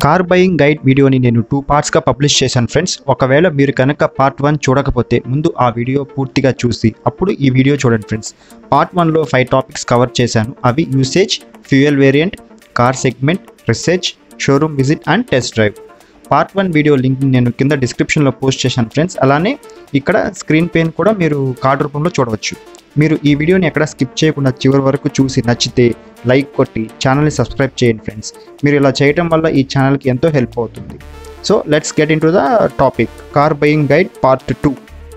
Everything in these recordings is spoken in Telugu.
కార్ బయింగ్ గైడ్ వీడియోని నేను టూ పార్ట్స్గా పబ్లిష్ చేశాను ఫ్రెండ్స్ ఒకవేళ మీరు కనుక పార్ట్ వన్ చూడకపోతే ముందు ఆ వీడియో పూర్తిగా చూసి అప్పుడు ఈ వీడియో చూడండి ఫ్రెండ్స్ పార్ట్ వన్లో ఫైవ్ టాపిక్స్ కవర్ చేశాను అవి usage fuel variant car segment research showroom visit and test drive part one video link నేను కింద డిస్క్రిప్షన్లో పోస్ట్ చేశాను ఫ్రెండ్స్ అలానే ఇక్కడ స్క్రీన్ పెయిన్ కూడా మీరు కార్డ్ రూపంలో చూడవచ్చు మీరు ఈ వీడియోని ఎక్కడ స్కిప్ చేయకుండా చివరి వరకు చూసి నచ్చితే లైక్ కొట్టి ఛానల్ని సబ్స్క్రైబ్ చేయండి ఫ్రెండ్స్ మీరు ఇలా చేయటం వల్ల ఈ ఛానల్కి ఎంతో హెల్ప్ అవుతుంది so let's get into the topic car buying guide part two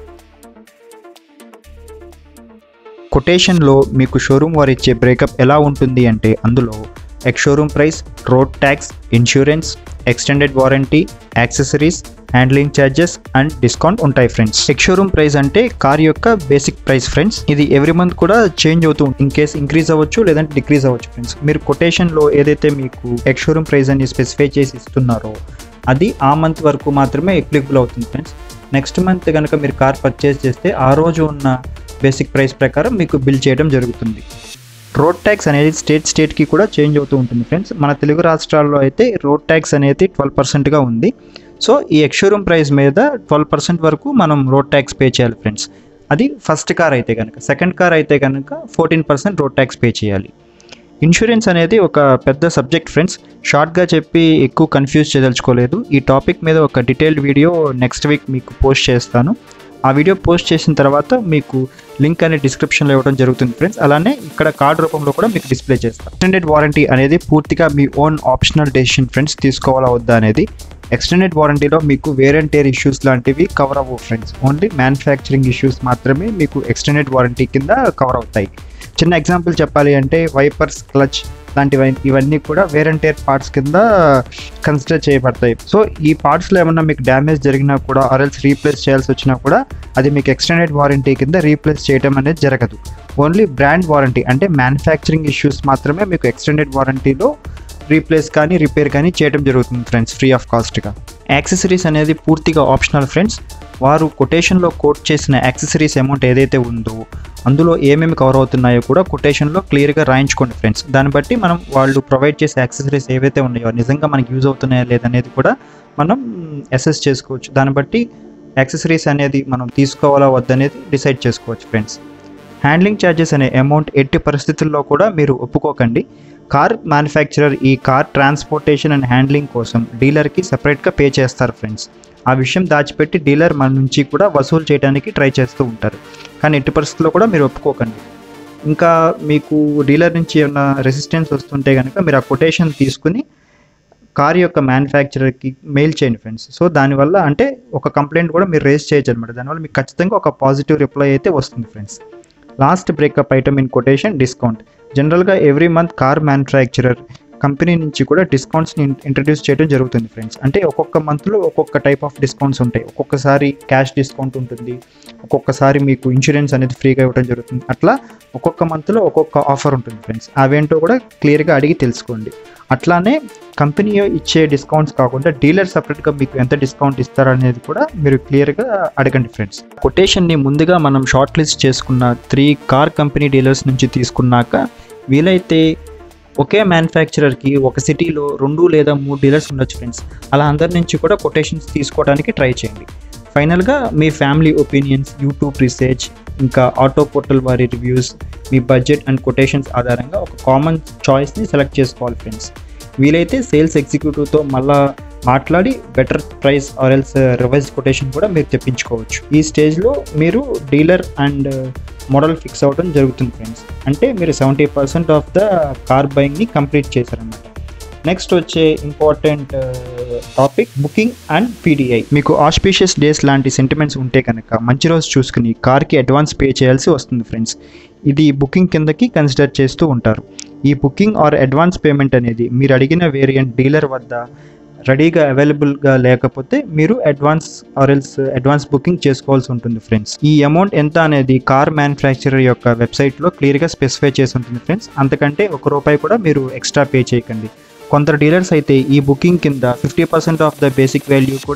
కొటేషన్లో మీకు షోరూమ్ వారు ఇచ్చే బ్రేకప్ ఎలా ఉంటుంది అంటే అందులో ex showroom price road tax insurance extended warranty accessories handling charges and discount ఉంటాయి ఫ్రెండ్స్ ఎక్స్ షోరూమ్ ప్రైస్ అంటే కార్ యొక్క బేసిక్ ప్రైస్ ఫ్రెండ్స్ ఇది ఎవ్రీ మంత్ కూడా చేంజ్ అవుతూ ఉంటుంది ఇన్ కేస్ ఇంక్రీజ్ అవ్వచ్చు లేదంటే డిక్రీజ్ అవ్వచ్చు ఫ్రెండ్స్ మీరు కొటేషన్లో ఏదైతే మీకు ఎక్స్ షోరూమ్ ప్రైస్ అని స్పెసిఫై చేసి ఇస్తున్నారో అది ఆ మంత్ వరకు మాత్రమే ఎప్లికబుల్ అవుతుంది ఫ్రెండ్స్ నెక్స్ట్ మంత్ కనుక మీరు కార్ పర్చేస్ చేస్తే ఆ రోజు ఉన్న బేసిక్ ప్రైస్ ప్రకారం మీకు బిల్ చేయడం జరుగుతుంది రోడ్ ట్యాక్స్ అనేది స్టేట్ స్టేట్కి కూడా చేంజ్ అవుతూ ఉంటుంది ఫ్రెండ్స్ మన తెలుగు రాష్ట్రాల్లో అయితే రోడ్ ట్యాక్స్ అనేది ట్వెల్వ్ పర్సెంట్గా ఉంది సో ఈ ఎక్స్షోరూమ్ ప్రైస్ మీద ట్వెల్వ్ పర్సెంట్ వరకు మనం రోడ్ ట్యాక్స్ పే చేయాలి ఫ్రెండ్స్ అది ఫస్ట్ కార్ అయితే కనుక సెకండ్ కార్ అయితే కనుక fourteen percent road tax pay చేయాలి ఇన్సూరెన్స్ అనేది ఒక పెద్ద సబ్జెక్ట్ ఫ్రెండ్స్ షార్ట్గా చెప్పి ఎక్కువ కన్ఫ్యూజ్ చేయదలుచుకోలేదు ఈ టాపిక్ మీద ఒక డీటెయిల్డ్ వీడియో నెక్స్ట్ వీక్ మీకు పోస్ట్ చేస్తాను ఆ వీడియో పోస్ట్ చేసిన తర్వాత మీకు లింక్ అనేది డిస్క్రిప్షన్లో ఇవ్వడం జరుగుతుంది ఫ్రెండ్స్ అలానే ఇక్కడ కార్డ్ రూపంలో కూడా మీకు డిస్ప్లే చేస్తాను ఎక్స్టెండెడ్ వారంటీ అనేది పూర్తిగా మీ ఓన్ ఆప్షనల్ డెసిషన్ ఫ్రెండ్స్ తీసుకోవాలా వద్దా అనేది ఎక్స్టెండెడ్ వారంటీలో మీకు వేరెంటేర్ ఇష్యూస్ లాంటివి కవర్ అవ్వవు ఫ్రెండ్స్ ఓన్లీ మ్యానుఫ్యాక్చరింగ్ ఇష్యూస్ మాత్రమే మీకు ఎక్స్టెండెడ్ వారంటీ కింద కవర్ అవుతాయి చిన్న ఎగ్జాంపుల్ చెప్పాలి అంటే వైపర్స్ క్లచ్ లాంటివి ఇవన్నీ కూడా వేరెంటేర్ పార్ట్స్ కింద కన్సిడర్ చేయబడతాయి సో ఈ పార్ట్స్లో ఏమన్నా మీకు డ్యామేజ్ జరిగినా కూడా ఆర్ఎల్స్ రీప్లేస్ చేయాల్సి వచ్చినా కూడా అది మీకు ఎక్స్టెండెడ్ వారంటీ కింద రీప్లేస్ చేయడం అనేది జరగదు ఓన్లీ బ్రాండ్ వారంటీ అంటే మ్యానుఫ్యాక్చరింగ్ ఇష్యూస్ మాత్రమే మీకు ఎక్స్టెండెడ్ వారంటీలో రీప్లేస్ కానీ రిపేర్ కానీ చేయడం జరుగుతుంది ఫ్రెండ్స్ ఫ్రీ ఆఫ్ కాస్ట్గా యాక్సెసరీస్ అనేది పూర్తిగా ఆప్షనల్ ఫ్రెండ్స్ వారు కొటేషన్లో కోట్ చేసిన యాక్సెసరీస్ అమౌంట్ ఏదైతే ఉందో అందులో ఏమేమి కవర్ అవుతున్నాయో కూడా కొటేషన్లో క్లియర్గా రాయించుకోండి ఫ్రెండ్స్ దాన్ని బట్టి మనం వాళ్ళు ప్రొవైడ్ చేసే యాక్సెసరీస్ ఏవైతే ఉన్నాయో నిజంగా మనకి యూజ్ అవుతున్నాయా లేదనేది కూడా మనం అసెస్ చేసుకోవచ్చు దాన్ని బట్టి యాక్సెసరీస్ అనేది మనం తీసుకోవాలా వద్దనేది డిసైడ్ చేసుకోవచ్చు ఫ్రెండ్స్ హ్యాండ్లింగ్ ఛార్జెస్ అనే అమౌంట్ ఎట్టి పరిస్థితుల్లో కూడా మీరు ఒప్పుకోకండి కార్ మ్యానుఫ్యాక్చరర్ ఈ కార్ ట్రాన్స్పోర్టేషన్ అండ్ హ్యాండ్లింగ్ కోసం డీలర్కి సపరేట్గా పే చేస్తారు ఫ్రెండ్స్ ఆ విషయం దాచిపెట్టి డీలర్ మన నుంచి కూడా వసూలు చేయడానికి ట్రై చేస్తూ ఉంటారు కానీ ఎట్టి పరిస్థితుల్లో కూడా మీరు ఒప్పుకోకండి ఇంకా మీకు డీలర్ నుంచి ఏమైనా రెసిస్టెన్స్ వస్తుంటే కనుక మీరు ఆ కొటేషన్ తీసుకుని కార్ యొక్క మ్యానుఫ్యాక్చరర్కి మెయిల్ చేయండి ఫ్రెండ్స్ సో దానివల్ల అంటే ఒక కంప్లైంట్ కూడా మీరు రేస్ చేయొచ్చు అనమాట దానివల్ల మీకు ఖచ్చితంగా ఒక పాజిటివ్ రిప్లై అయితే వస్తుంది friends last breakup item in quotation discount జనరల్గా every month car manufacturer company నుంచి కూడా డిస్కౌంట్స్ని ఇంట్రడ్యూస్ చేయడం జరుగుతుంది ఫ్రెండ్స్ అంటే ఒక్కొక్క మంత్లో ఒక్కొక్క టైప్ ఆఫ్ డిస్కౌంట్స్ ఉంటాయి ఒక్కొక్కసారి క్యాష్ డిస్కౌంట్ ఉంటుంది ఒక్కొక్కసారి మీకు ఇన్సూరెన్స్ అనేది ఫ్రీగా ఇవ్వడం జరుగుతుంది అట్లా ఒక్కొక్క మంత్లో ఒక్కొక్క ఆఫర్ ఉంటుంది ఫ్రెండ్స్ అవేంటో కూడా క్లియర్గా అడిగి తెలుసుకోండి అట్లానే కంపెనీ ఇచ్చే డిస్కౌంట్స్ కాకుండా డీలర్ సపరేట్గా మీకు ఎంత డిస్కౌంట్ ఇస్తారనేది కూడా మీరు క్లియర్గా అడగండి ఫ్రెండ్స్ కొటేషన్ని ముందుగా మనం షార్ట్ లిస్ట్ చేసుకున్న త్రీ కార్ కంపెనీ డీలర్స్ నుంచి తీసుకున్నాక వీలైతే ఒకే మ్యానుఫ్యాక్చరర్కి ఒక సిటీలో రెండు లేదా మూడు డీలర్స్ ఉండొచ్చు ఫ్రెండ్స్ అలా అందరి నుంచి కూడా కొటేషన్స్ తీసుకోవడానికి ట్రై చేయండి ఫైనల్గా మీ ఫ్యామిలీ ఒపీనియన్స్ యూట్యూబ్ రీసెర్చ్ ఇంకా ఆటో పోర్టల్ వారి రివ్యూస్ మీ బడ్జెట్ అండ్ కొటేషన్స్ ఆధారంగా ఒక కామన్ చాయిస్ని సెలెక్ట్ చేసుకోవాలి ఫ్రెండ్స్ వీలైతే సేల్స్ ఎగ్జిక్యూటివ్తో మళ్ళా మాట్లాడి better price or else revise quotation కూడా మీరు తెప్పించుకోవచ్చు ఈ స్టేజ్లో మీరు డీలర్ అండ్ మోడల్ ఫిక్స్ అవ్వడం జరుగుతుంది ఫ్రెండ్స్ అంటే మీరు seventy percent of the car బయింగ్ని కంప్లీట్ చేశారన్నమాట నెక్స్ట్ వచ్చే important topic booking and PDI మీకు ఆస్పీషియస్ డేస్ లాంటి సెంటిమెంట్స్ ఉంటే కనుక మంచి రోజు చూసుకుని కార్కి అడ్వాన్స్ పే చేయాల్సి వస్తుంది ఫ్రెండ్స్ ఇది బుకింగ్ కిందకి కన్సిడర్ చేస్తూ ఉంటారు ఈ బుకింగ్ ఆర్ అడ్వాన్స్ పేమెంట్ అనేది మీరు అడిగిన వేరియంట్ డీలర్ వద్ద రెడీగా అవైలబుల్గా లేకపోతే మీరు అడ్వాన్స్ ఆర్ఎల్స్ అడ్వాన్స్ బుకింగ్ చేసుకోవాల్సి ఉంటుంది ఫ్రెండ్స్ ఈ అమౌంట్ ఎంత అనేది కార్ మ్యానుఫ్యాక్చరర్ యొక్క వెబ్సైట్లో క్లియర్గా స్పెసిఫై చేసి ఉంటుంది ఫ్రెండ్స్ అంతకంటే ఒక రూపాయి కూడా మీరు ఎక్స్ట్రా పే చేయకండి కొందరు డీలర్స్ అయితే ఈ బుకింగ్ కింద fifty percent of the basic value కూడా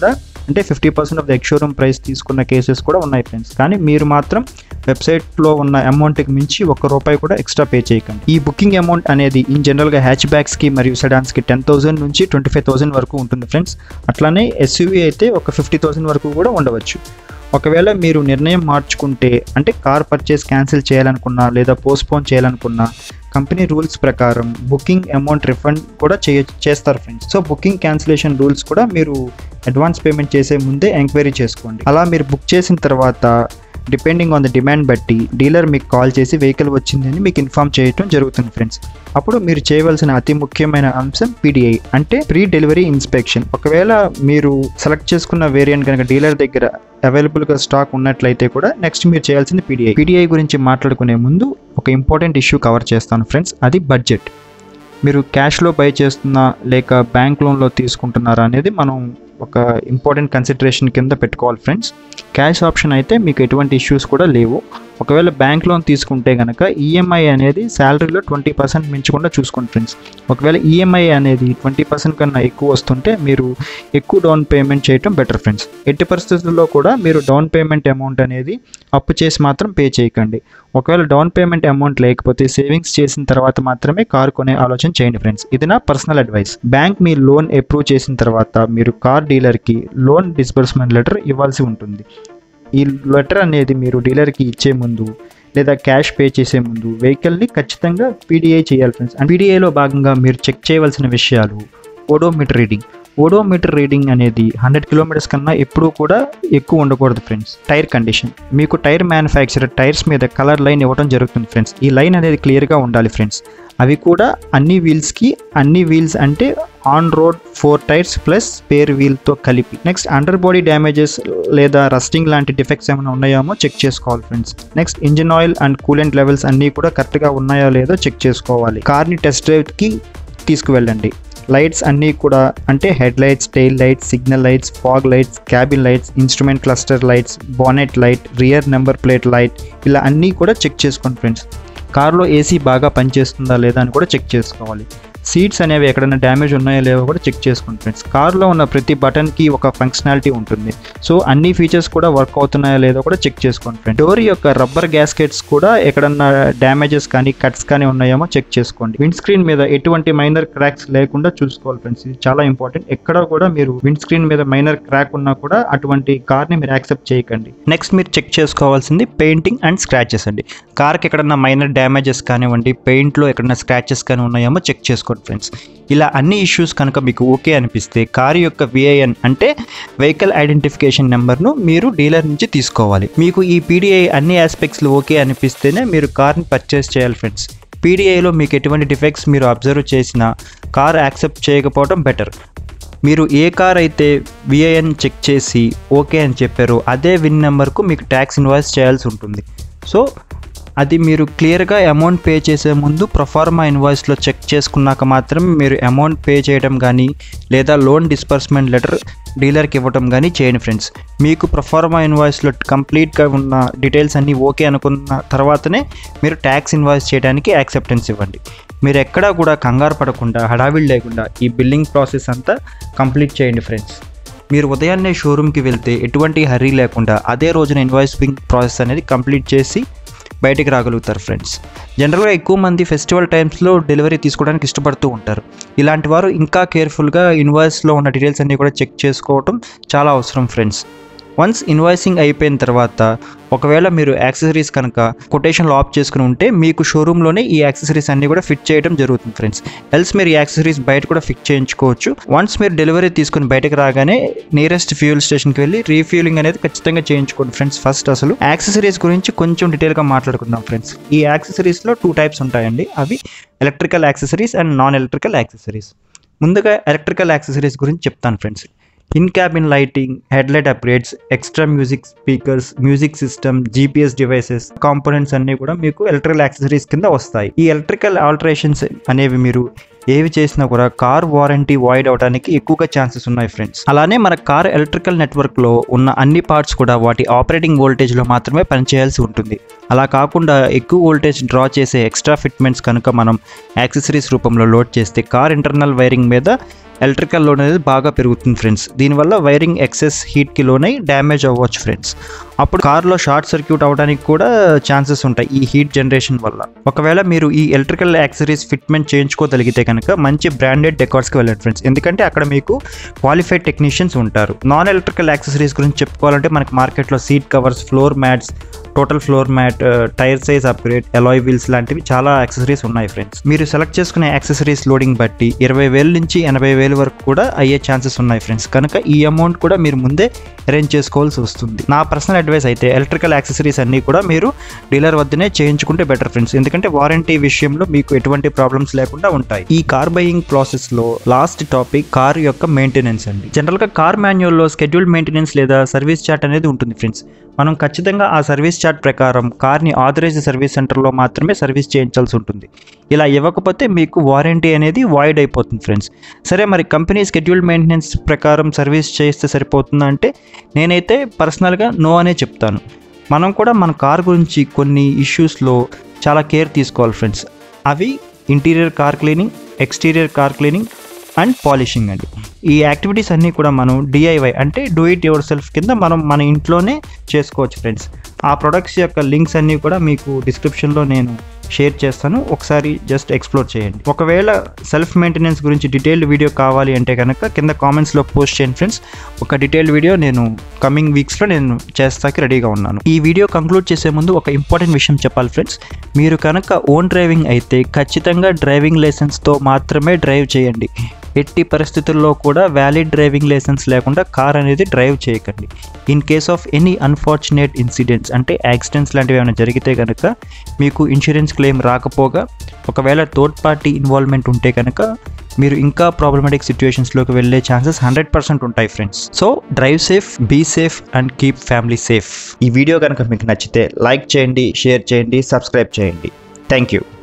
అంటే fifty percent of the ex showroom price తీసుకున్న కేసెస్ కూడా ఉన్నాయి ఫ్రెండ్స్ కానీ మీరు మాత్రం వెబ్సైట్లో ఉన్న అమౌంట్కి మించి ఒక్క రూపాయి కూడా ఎక్స్ట్రా పే చేయకండి ఈ బుకింగ్ అమౌంట్ అనేది ఇన్ జనరల్గా హ్యాచ్ బ్యాగ్స్కి మరియు సెడాన్స్కి టెన్ థౌసండ్ నుంచి ట్వంటీ ఫైవ్ థౌసండ్ వరకు ఉంటుంది ఫ్రెండ్స్ అట్లానే ఎస్యూవీ అయితే ఒక ఫిఫ్టీ థౌసండ్ వరకు కూడా ఉండవచ్చు ఒకవేళ మీరు నిర్ణయం మార్చుకుంటే అంటే కార్ పర్చేస్ క్యాన్సిల్ చేయాలనుకున్నా లేదా పోస్ట్పోన్ చేయాలనుకున్నా కంపెనీ రూల్స్ ప్రకారం బుకింగ్ అమౌంట్ రిఫండ్ కూడా చేయ చేస్తారు friends so booking cancellation rules కూడా మీరు అడ్వాన్స్ పేమెంట్ చేసే ముందే ఎంక్వైరీ చేసుకోండి అలా మీరు బుక్ చేసిన తర్వాత డిపెండింగ్ ఆన్ ద డిమాండ్ బట్టి డీలర్ మీకు కాల్ చేసి వెహికల్ వచ్చిందని మీకు ఇన్ఫామ్ చేయడం జరుగుతుంది ఫ్రెండ్స్ అప్పుడు మీరు చేయవలసిన అతి ముఖ్యమైన అంశం పీడిఐ అంటే ప్రీ డెలివరీ ఇన్స్పెక్షన్ ఒకవేళ మీరు సెలెక్ట్ చేసుకున్న వేరియంట్ కనుక డీలర్ దగ్గర అవైలబుల్గా స్టాక్ ఉన్నట్లయితే కూడా నెక్స్ట్ మీరు చేయాల్సింది పీడిఐ పీడిఐ గురించి మాట్లాడుకునే ముందు ఒక ఇంపార్టెంట్ ఇష్యూ కవర్ చేస్తాను ఫ్రెండ్స్ అది బడ్జెట్ మీరు క్యాష్లో బై చేస్తున్నా లేక బ్యాంక్ లోన్లో తీసుకుంటున్నారా అనేది మనం ఒక ఇంపార్టెంట్ కన్సిడరేషన్ కింద పెట్టుకోవాలి ఫ్రెండ్స్ క్యాష్ ఆప్షన్ అయితే మీకు ఎటువంటి ఇష్యూస్ కూడా లేవు ఒకవేళ బ్యాంక్ లోన్ తీసుకుంటే కనుక ఈఎంఐ అనేది శాలరీలో ట్వంటీ పర్సెంట్ మించకుండా చూసుకోండి ఫ్రెండ్స్ ఒకవేళ ఈఎంఐ అనేది ట్వంటీ పర్సెంట్ కన్నా ఎక్కువ వస్తుంటే మీరు ఎక్కువ డౌన్ పేమెంట్ చేయటం బెటర్ ఫ్రెండ్స్ ఎట్టి పరిస్థితుల్లో కూడా మీరు డౌన్ పేమెంట్ అమౌంట్ అనేది అప్పు చేసి మాత్రం పే చేయకండి ఒకవేళ డౌన్ పేమెంట్ అమౌంట్ లేకపోతే సేవింగ్స్ చేసిన తర్వాత మాత్రమే కార్ కొనే ఆలోచన చేయండి ఫ్రెండ్స్ ఇది నా పర్సనల్ అడ్వైస్ బ్యాంక్ మీ లోన్ అప్రూవ్ చేసిన తర్వాత మీరు కార్ డీలర్కి లోన్ డిస్బర్స్మెంట్ లెటర్ ఇవ్వాల్సి ఉంటుంది ఈ లెటర్ అనేది మీరు డీలర్కి ఇచ్చే ముందు లేదా క్యాష్ పే చేసే ముందు వెహికల్ని ఖచ్చితంగా పీడిఐ చేయాలి ఫ్రెండ్స్ అండ్ పీడిఐలో భాగంగా మీరు చెక్ చేయవలసిన విషయాలు ఓడోమీటర్ రీడింగ్ ఓడోమీటర్ రీడింగ్ అనేది హండ్రెడ్ కిలోమీటర్స్ కన్నా ఎప్పుడూ కూడా ఎక్కువ ఉండకూడదు ఫ్రెండ్స్ టైర్ కండిషన్ మీకు టైర్ మ్యానుఫ్యాక్చరర్ టైర్స్ మీద కలర్ లైన్ ఇవ్వడం జరుగుతుంది ఫ్రెండ్స్ ఈ లైన్ అనేది క్లియర్గా ఉండాలి ఫ్రెండ్స్ అవి కూడా అన్ని వీల్స్కి అన్ని వీల్స్ అంటే on road four tyres plus spare వీల్తో కలిపి నెక్స్ట్ అండర్ బాడీ డ్యామేజెస్ లేదా రస్టింగ్ లాంటి డిఫెక్ట్స్ ఏమైనా ఉన్నాయేమో చెక్ చేసుకోవాలి friends next engine oil and coolant levels అన్నీ కూడా కరెక్ట్గా ఉన్నాయో లేదో చెక్ చేసుకోవాలి కార్ని టెస్ట్ డ్రైవ్కి తీసుకువెళ్ళండి లైట్స్ అన్నీ కూడా అంటే head lights tail lights signal lights fog lights cabin lights instrument cluster lights bonnet light rear number plate light ఇలా అన్నీ కూడా చెక్ చేసుకోండి ఫ్రెండ్స్ కార్లో ఏసీ బాగా పనిచేస్తుందా లేదా అని కూడా చెక్ చేసుకోవాలి సీట్స్ అనేవి ఎక్కడైనా డ్యామేజ్ ఉన్నాయో లేవో కూడా చెక్ చేసుకోండి ఫ్రెండ్స్ కార్లో ఉన్న ప్రతి బటన్కి ఒక ఫంక్షనాలిటీ ఉంటుంది సో అన్ని ఫీచర్స్ కూడా వర్క్ అవుతున్నాయో లేదో కూడా చెక్ చేసుకోండి ఫ్రెండ్స్ డోర్ యొక్క రబ్బర్ గ్యాస్కెట్స్ కూడా ఎక్కడన్నా డ్యామేజెస్ కానీ కట్స్ కానీ ఉన్నాయేమో చెక్ చేసుకోండి విండ్ స్క్రీన్ మీద ఎటువంటి మైనర్ క్రాక్స్ లేకుండా చూసుకోవాలి ఫ్రెండ్స్ ఇది చాలా ఇంపార్టెంట్ ఎక్కడ కూడా మీరు విండ్ స్క్రీన్ మీద మైనర్ క్రాక్ ఉన్నా కూడా అటువంటి కార్ని మీరు యాక్సెప్ట్ చేయకండి నెక్స్ట్ మీరు చెక్ చేసుకోవాల్సింది పెయింటింగ్ అండ్ స్క్రాచెస్ అండి కార్కి ఎక్కడన్నా మైనర్ డ్యామేజెస్ కానివ్వండి పెయింట్లో ఎక్కడన్నా స్క్రాచెస్ కానీ ఉన్నాయేమో చెక్ చేసుకోండి ఫ్రెండ్స్ ఇలా అన్ని ఇష్యూస్ కనుక మీకు ఓకే అనిపిస్తే కారు యొక్క విఐఎన్ అంటే వెహికల్ ఐడెంటిఫికేషన్ నెంబర్ను మీరు డీలర్ నుంచి తీసుకోవాలి మీకు ఈ పీడిఐ అన్ని ఆస్పెక్ట్స్లో ఓకే అనిపిస్తేనే మీరు కార్ని పర్చేస్ చేయాలి ఫ్రెండ్స్ పీడిఐలో మీకు ఎటువంటి డిఫెక్ట్స్ మీరు అబ్జర్వ్ చేసినా కార్ యాక్సెప్ట్ చేయకపోవడం బెటర్ మీరు ఏ కార్ అయితే విఐఎన్ చెక్ చేసి ఓకే అని చెప్పారో అదే విన్ నెంబర్కు మీకు ట్యాక్స్ ఇన్వాయిస్ చేయాల్సి ఉంటుంది సో అది మీరు క్లియర్గా అమౌంట్ పే చేసే ముందు ప్రొఫార్మా ఇన్వాయిస్లో చెక్ చేసుకున్నాక మాత్రమే మీరు అమౌంట్ పే చేయడం కానీ లేదా లోన్ డిస్పర్స్మెంట్ లెటర్ డీలర్కి ఇవ్వడం కానీ చేయండి ఫ్రెండ్స్ మీకు ప్రొఫార్మా ఇన్వాయిస్లో కంప్లీట్గా ఉన్న డీటెయిల్స్ అన్నీ ఓకే అనుకున్న తర్వాతనే మీరు ట్యాక్స్ ఇన్వాయిస్ చేయడానికి యాక్సెప్టెన్స్ ఇవ్వండి మీరు ఎక్కడా కూడా కంగారు పడకుండా హడావిడి లేకుండా ఈ బిల్లింగ్ ప్రాసెస్ అంతా కంప్లీట్ చేయండి ఫ్రెండ్స్ మీరు ఉదయాన్నే షోరూమ్కి వెళ్తే ఎటువంటి హరీ లేకుండా అదే రోజున ఇన్వాయిసింగ్ ప్రాసెస్ అనేది కంప్లీట్ చేసి బయటికి రాగలుగుతారు ఫ్రెండ్స్ జనరల్గా ఎక్కువ మంది ఫెస్టివల్ టైమ్స్లో డెలివరీ తీసుకోవడానికి ఇష్టపడుతూ ఉంటారు ఇలాంటి వారు ఇంకా కేర్ఫుల్గా ఇన్వాయిస్లో ఉన్న డీటెయిల్స్ అన్నీ కూడా చెక్ చేసుకోవటం చాలా అవసరం ఫ్రెండ్స్ వన్స్ ఇన్వాయిసింగ్ అయిపోయిన తర్వాత ఒకవేళ మీరు యాక్సెసరీస్ కనుక కొటేషన్లో ఆఫ్ చేసుకుని ఉంటే మీకు షోరూంలోనే ఈ యాక్సెసరీస్ అన్నీ కూడా ఫిట్ చేయడం జరుగుతుంది ఫ్రెండ్స్ ఎల్స్ మీరు ఈ యాక్సెసరీస్ బయట కూడా ఫిట్ చేయించుకోవచ్చు వన్స్ మీరు డెలివరీ తీసుకుని బయటకు రాగానే నియరెస్ట్ ఫ్యూయల్ స్టేషన్కి వెళ్ళి రీఫ్యూలింగ్ అనేది ఖచ్చితంగా చేయించుకోండి ఫ్రెండ్స్ ఫస్ట్ అసలు యాక్సెసరీస్ గురించి కొంచెం డీటెయిల్గా మాట్లాడుకుందాం ఫ్రెండ్స్ ఈ యాక్సెసరీస్లో టూ టైప్స్ ఉంటాయండి అవి electrical accessories and non electrical accessories ముందుగా ఎలక్ట్రికల్ యాక్సెసరీస్ గురించి చెప్తాను friends in cabin lighting headlight upgrades extra music speakers music system GPS devices components అన్నీ కూడా మీకు ఎలక్ట్రికల్ యాక్సెసరీస్ కింద వస్తాయి ఈ ఎలక్ట్రికల్ ఆల్టరేషన్స్ అనేవి మీరు ఏవి చేసినా కూడా కార్ వారంటీ వాయిడ్ అవడానికి ఎక్కువగా ఛాన్సెస్ ఉన్నాయి ఫ్రెండ్స్ అలానే మన కార్ ఎలక్ట్రికల్ నెట్వర్క్లో ఉన్న అన్ని పార్ట్స్ కూడా వాటి ఆపరేటింగ్ వోల్టేజ్లో మాత్రమే పనిచేయాల్సి ఉంటుంది అలా కాకుండా ఎక్కువ వోల్టేజ్ డ్రా చేసే ఎక్స్ట్రా ఫిట్మెంట్స్ కనుక మనం యాక్సెసరీస్ రూపంలో లోడ్ చేస్తే కార్ ఇంటర్నల్ వైరింగ్ మీద ఎలక్ట్రికల్ లోడ్ అనేది బాగా పెరుగుతుంది ఫ్రెండ్స్ దీనివల్ల వైరింగ్ ఎక్సెస్ హీట్కి లోనై డ్యామేజ్ అవ్వచ్చు ఫ్రెండ్స్ అప్పుడు కార్లో షార్ట్ సర్క్యూట్ అవడానికి కూడా ఛాన్సెస్ ఉంటాయి ఈ హీట్ జనరేషన్ వల్ల ఒకవేళ మీరు ఈ ఎలక్ట్రికల్ యాక్సరీస్ ఫిట్మెంట్ చేయించుకోగలిగితే కనుక మంచి బ్రాండెడ్ డెకార్స్కి వెళ్ళండి ఫ్రెండ్స్ ఎందుకంటే అక్కడ మీకు క్వాలిఫైడ్ టెక్నీషియన్స్ ఉంటారు నాన్ ఎలక్ట్రికల్ యాక్సెసరీస్ గురించి చెప్పుకోవాలంటే మనకి మార్కెట్లో seat covers floor mats total floor mat tyre size upgrade alloy wheels లాంటివి చాలా యాక్సెసరీస్ ఉన్నాయి ఫ్రెండ్స్ మీరు సెలెక్ట్ చేసుకునే యాక్సెసరీస్ లోడింగ్ బట్టి ఇరవై వేల నుంచి ఎనభై వేల వరకు కూడా అయ్యే ఛాన్సెస్ ఉన్నాయి ఫ్రెండ్స్ కనుక ఈ అమౌంట్ కూడా మీరు ముందే అరేంజ్ చేసుకోవాల్సి వస్తుంది నా పర్సనల్ అడ్వైస్ అయితే ఎలక్ట్రికల్ యాక్సెసరీస్ అన్నీ కూడా మీరు డీలర్ వద్దనే చేయించుకుంటే బెటర్ ఫ్రెండ్స్ ఎందుకంటే వారంటీ విషయంలో మీకు ఎటువంటి ప్రాబ్లమ్స్ లేకుండా ఉంటాయి ఈ కార్ బయింగ్ ప్రాసెస్ లో లాస్ట్ టాపిక్ కార్ యొక్క మెయింటెనెన్స్ అండి జనరల్ గా కార్ మాన్యువల్ లో షెడ్యూల్ మెయింటెనెన్స్ లేదా సర్వీస్ చార్ట్ అనేది ఉంటుంది ఫ్రెండ్స్ మనం ఖచ్చితంగా ఆ సర్వీస్ చార్ట్ ప్రకారం కార్ని ఆథరైజ్డ్ సర్వీస్ సెంటర్లో మాత్రమే సర్వీస్ చేయించాల్సి ఉంటుంది ఇలా ఇవ్వకపోతే మీకు వారంటీ అనేది వాయిడ్ అయిపోతుంది ఫ్రెండ్స్ సరే మరి కంపెనీ షెడ్యూల్ మెయింటెనెన్స్ ప్రకారం సర్వీస్ చేస్తే సరిపోతుందా అంటే నేనైతే పర్సనల్గా నో అనే చెప్తాను మనం కూడా మన కార్ గురించి కొన్ని ఇష్యూస్లో చాలా కేర్ తీసుకోవాలి ఫ్రెండ్స్ అవి interior car cleaning exterior car cleaning and polishing అండి ఈ యాక్టివిటీస్ అన్నీ కూడా మనం డిఐవై అంటే డూ ఇట్ యువర్ సెల్ఫ్ కింద మనం మన ఇంట్లోనే చేసుకోవచ్చు ఫ్రెండ్స్ ఆ ప్రొడక్ట్స్ యొక్క లింక్స్ అన్నీ కూడా మీకు డిస్క్రిప్షన్లో నేను షేర్ చేస్తాను ఒకసారి జస్ట్ ఎక్స్ప్లోర్ చేయండి ఒకవేళ సెల్ఫ్ మెయింటెనెన్స్ గురించి డీటెయిల్డ్ వీడియో కావాలి అంటే కనుక కింద కామెంట్స్లో పోస్ట్ చేయండి ఫ్రెండ్స్ ఒక డీటెయిల్డ్ వీడియో నేను కమింగ్ వీక్స్లో నేను చేస్తాకి రెడీగా ఉన్నాను ఈ వీడియో కంక్లూడ్ చేసే ముందు ఒక ఇంపార్టెంట్ విషయం చెప్పాలి ఫ్రెండ్స్ మీరు కనుక ఓన్ డ్రైవింగ్ అయితే ఖచ్చితంగా డ్రైవింగ్ లైసెన్స్తో మాత్రమే డ్రైవ్ చేయండి ఎట్టి పరిస్థితుల్లో కూడా వ్యాలిడ్ డ్రైవింగ్ లైసెన్స్ లేకుండా కార్ అనేది డ్రైవ్ చేయకండి in case of any unfortunate incidents అంటే యాక్సిడెంట్స్ లాంటివి ఏమైనా జరిగితే కనుక మీకు ఇన్సూరెన్స్ క్లెయిమ్ రాకపోగా ఒకవేళ థర్డ్ పార్టీ ఇన్వాల్వ్మెంట్ ఉంటే కనుక మీరు ఇంకా ప్రాబ్లమాటిక్ సిచ్యువేషన్స్లోకి వెళ్ళే ఛాన్సెస్ హండ్రెడ్ పర్సెంట్ ఉంటాయి friends so drive safe be safe and keep family safe ఈ వీడియో కనుక మీకు నచ్చితే లైక్ చేయండి షేర్ చేయండి సబ్స్క్రైబ్ చేయండి థ్యాంక్ యూ